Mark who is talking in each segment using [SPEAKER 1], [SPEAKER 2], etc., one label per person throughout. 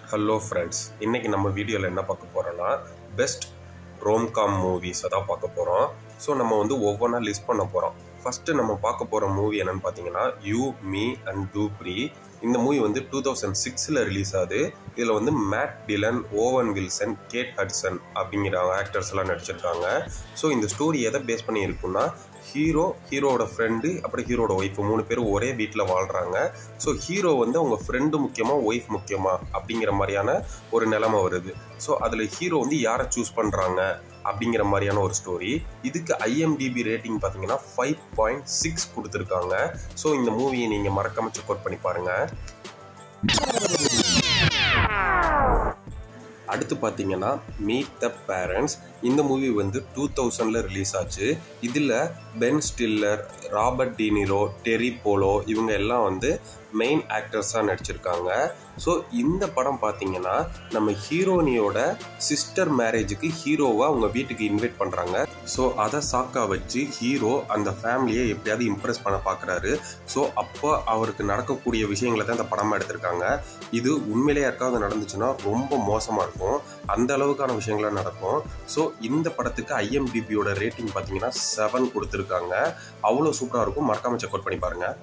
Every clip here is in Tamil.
[SPEAKER 1] ஹலோ ஃப்ரெண்ட்ஸ் இன்னைக்கு நம்ம வீடியோவில் என்ன பார்க்க போகிறோன்னா பெஸ்ட் ரோம்காம் மூவிஸை தான் பார்க்க போகிறோம் ஸோ நம்ம வந்து ஒவ்வொன்றா லிஸ்ட் பண்ண போகிறோம் ஃபஸ்ட்டு நம்ம பார்க்க போகிற மூவி என்னன்னு பார்த்தீங்கன்னா யூ மீ அண்ட் டூப்ரி இந்த மூவி வந்து டூ தௌசண்ட் சிக்ஸில் ரிலீஸ் ஆகுது இதில் வந்து Matt Dillon Owen Wilson Kate Hudson அப்படிங்கிற ஆக்டர்ஸ் எல்லாம் நடிச்சிருக்காங்க ஸோ இந்த ஸ்டோரி எதை பேஸ் பண்ணி இருக்குன்னா ஹீரோ ஹீரோவோட ஃப்ரெண்டு அப்புறம் ஹீரோட ஒய்ஃப் மூணு பேரும் ஒரே வீட்டில் வாழ்கிறாங்க ஸோ ஹீரோ வந்து அவங்க ஃப்ரெண்டு முக்கியமாக ஒய்ஃப் முக்கியமாக அப்படிங்கிற மாதிரியான ஒரு நிலைமை வருது ஸோ அதில் ஹீரோ வந்து யாரை சூஸ் பண்ணுறாங்க அப்படிங்கிற மாதிரியான ஒரு ஸ்டோரி இதுக்கு ஐஎம்டிபி ரேட்டிங் பார்த்தீங்கன்னா ஃபைவ் பாயிண்ட் சிக்ஸ் கொடுத்துருக்காங்க ஸோ இந்த மூவியை நீங்கள் மறக்காம செக் அவுட் பண்ணி பாருங்கள் அடுத்து பார்த்தீங்கன்னா மீட் த பேரண்ட்ஸ் இந்த மூவி வந்து டூ தௌசண்டில் ரிலீஸ் ஆச்சு இதில் Ben Stiller Robert De Niro Teri Polo இவங்க எல்லாம் வந்து மெயின் ஆக்டர்ஸாக நடிச்சிருக்காங்க ஸோ இந்த படம் பார்த்தீங்கன்னா நம்ம ஹீரோனியோட சிஸ்டர் மேரேஜுக்கு ஹீரோவை அவங்க வீட்டுக்கு இன்வைட் பண்ணுறாங்க ஸோ அதை சாக்கா வச்சு ஹீரோ அந்த ஃபேமிலியை எப்படியாவது இம்ப்ரெஸ் பண்ண பார்க்குறாரு ஸோ அப்போ அவருக்கு நடக்கக்கூடிய விஷயங்களை தான் இந்த படமாக எடுத்திருக்காங்க இது உண்மையிலேயே யாருக்காவது நடந்துச்சுன்னா ரொம்ப மோசமாக இருக்கும் அந்த அளவுக்கான விஷயங்கள்லாம் நடக்கும் ஸோ இந்த படத்துக்கு ஐஎம்டிபியோட ரேட்டிங் பார்த்தீங்கன்னா செவன் கொடுத்துருக்காங்க அவ்வளோ சூப்பராக இருக்கும் மறக்காமல் செக் அவுட் பண்ணி பாருங்கள்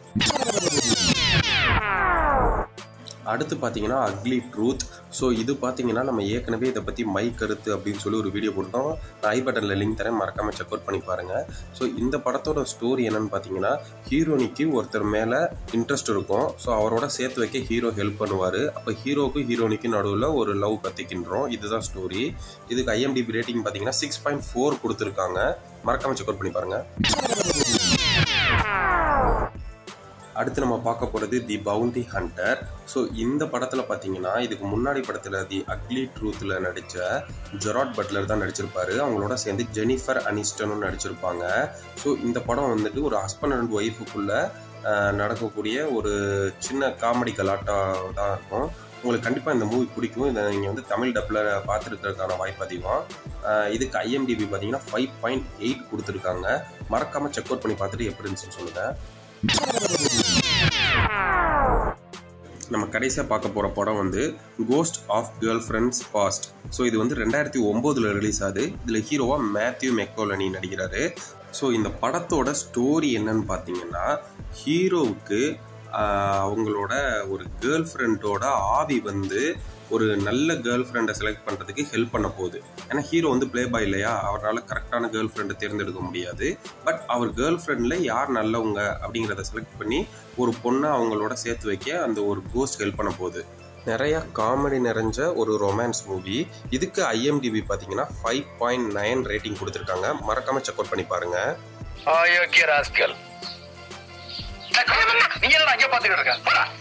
[SPEAKER 1] அடுத்து பார்த்தீங்கன்னா அக்லி ட்ரூத் ஸோ இது பார்த்தீங்கன்னா நம்ம ஏற்கனவே இதை பற்றி மை கருத்து அப்படின்னு சொல்லி ஒரு வீடியோ போட்டோம் ஐ பட்டனில் லிங்க் தரேன் மறக்காமல் செக் அவுட் பண்ணி பாருங்கள் ஸோ இந்த படத்தோட ஸ்டோரி என்னன்னு பார்த்தீங்கன்னா ஹீரோனிக்கு ஒருத்தர் மேலே இன்ட்ரெஸ்ட் இருக்கும் ஸோ அவரோட சேர்த்து வைக்க ஹீரோ ஹெல்ப் பண்ணுவார் அப்போ ஹீரோக்கும் ஹீரோனிக்கும் நடுவில் ஒரு லவ் கத்திக்கின்றோம் இதுதான் ஸ்டோரி இதுக்கு ஐஎம்டிபி ரேட்டிங் பார்த்தீங்கன்னா சிக்ஸ் பாயிண்ட் ஃபோர் கொடுத்துருக்காங்க மறக்காமல் செக் அவுட் பண்ணி பாருங்கள் அடுத்து நம்ம பார்க்க போகிறது தி பவுண்டி ஹண்டர் ஸோ இந்த படத்தில் பார்த்தீங்கன்னா இதுக்கு முன்னாடி படத்தில் தி அக்லி ட்ரூத்தில் நடித்த ஜெராட் பட்லர் தான் நடிச்சிருப்பாரு அவங்களோட சேர்ந்து ஜெனிஃபர் அனிஸ்டனும் நடிச்சிருப்பாங்க ஸோ இந்த படம் வந்துட்டு ஒரு ஹஸ்பண்ட் அண்ட் ஒய்ஃபுக்குள்ளே நடக்கக்கூடிய ஒரு சின்ன காமெடி கலாட்டா தான் இருக்கும் உங்களுக்கு கண்டிப்பாக இந்த மூவி பிடிக்கும் இதை நீங்கள் வந்து தமிழ் டப்பில் பார்த்துருக்கிறதுக்கான வாய்ப்பு அதிகம் இதுக்கு ஐஎம்டிபி பார்த்தீங்கன்னா ஃபைவ் பாயிண்ட் எயிட் கொடுத்துருக்காங்க மறக்காமல் செக் அவுட் பண்ணி பார்த்துட்டு எப்படி இருந்துச்சுன்னு சொல்லுங்கள் நம்ம கடைசியாக பார்க்க போகிற படம் வந்து ghost of girlfriends past so இது வந்து ரெண்டாயிரத்தி ஒம்போதில் ரிலீஸ் ஆகுது இதில் ஹீரோவாக மேத்யூ மெக்கோலனி நடிக்கிறாரு ஸோ இந்த படத்தோட ஸ்டோரி என்னன்னு பார்த்தீங்கன்னா ஹீரோவுக்கு அவங்களோட ஒரு கேர்ள் ஃப்ரெண்டோட ஆவி வந்து ஒரு நல்ல கேர்ள் ஃப்ரெண்டை செலக்ட் பண்ணுறதுக்கு ஹெல்ப் பண்ண போகுது ஏன்னா ஹீரோ வந்து ப்ளே பாய் இல்லையா அவரால் கரெக்டான கேர்ள் ஃப்ரெண்டை தேர்ந்தெடுக்க முடியாது பட் அவர் கேர்ள் ஃப்ரெண்டில் யார் நல்லவங்க அப்படிங்கிறத செலக்ட் பண்ணி ஒரு பொண்ணை அவங்களோட சேர்த்து வைக்க அந்த ஒரு கோஸ்ட் ஹெல்ப் பண்ண போகுது நிறைய காமெடி நிறைஞ்ச ஒரு ரொமான்ஸ் மூவி இதுக்கு ஐஎம்டிபி பார்த்தீங்கன்னா ஃபைவ் பாயிண்ட் நைன் ரேட்டிங் கொடுத்துருக்காங்க மறக்காம செக் அவுட் பண்ணி பாருங்க
[SPEAKER 2] அயோக்கிய ராஸ்கல் நீங்க என்ன அங்கே பாத்துக்கிட்டு இருக்க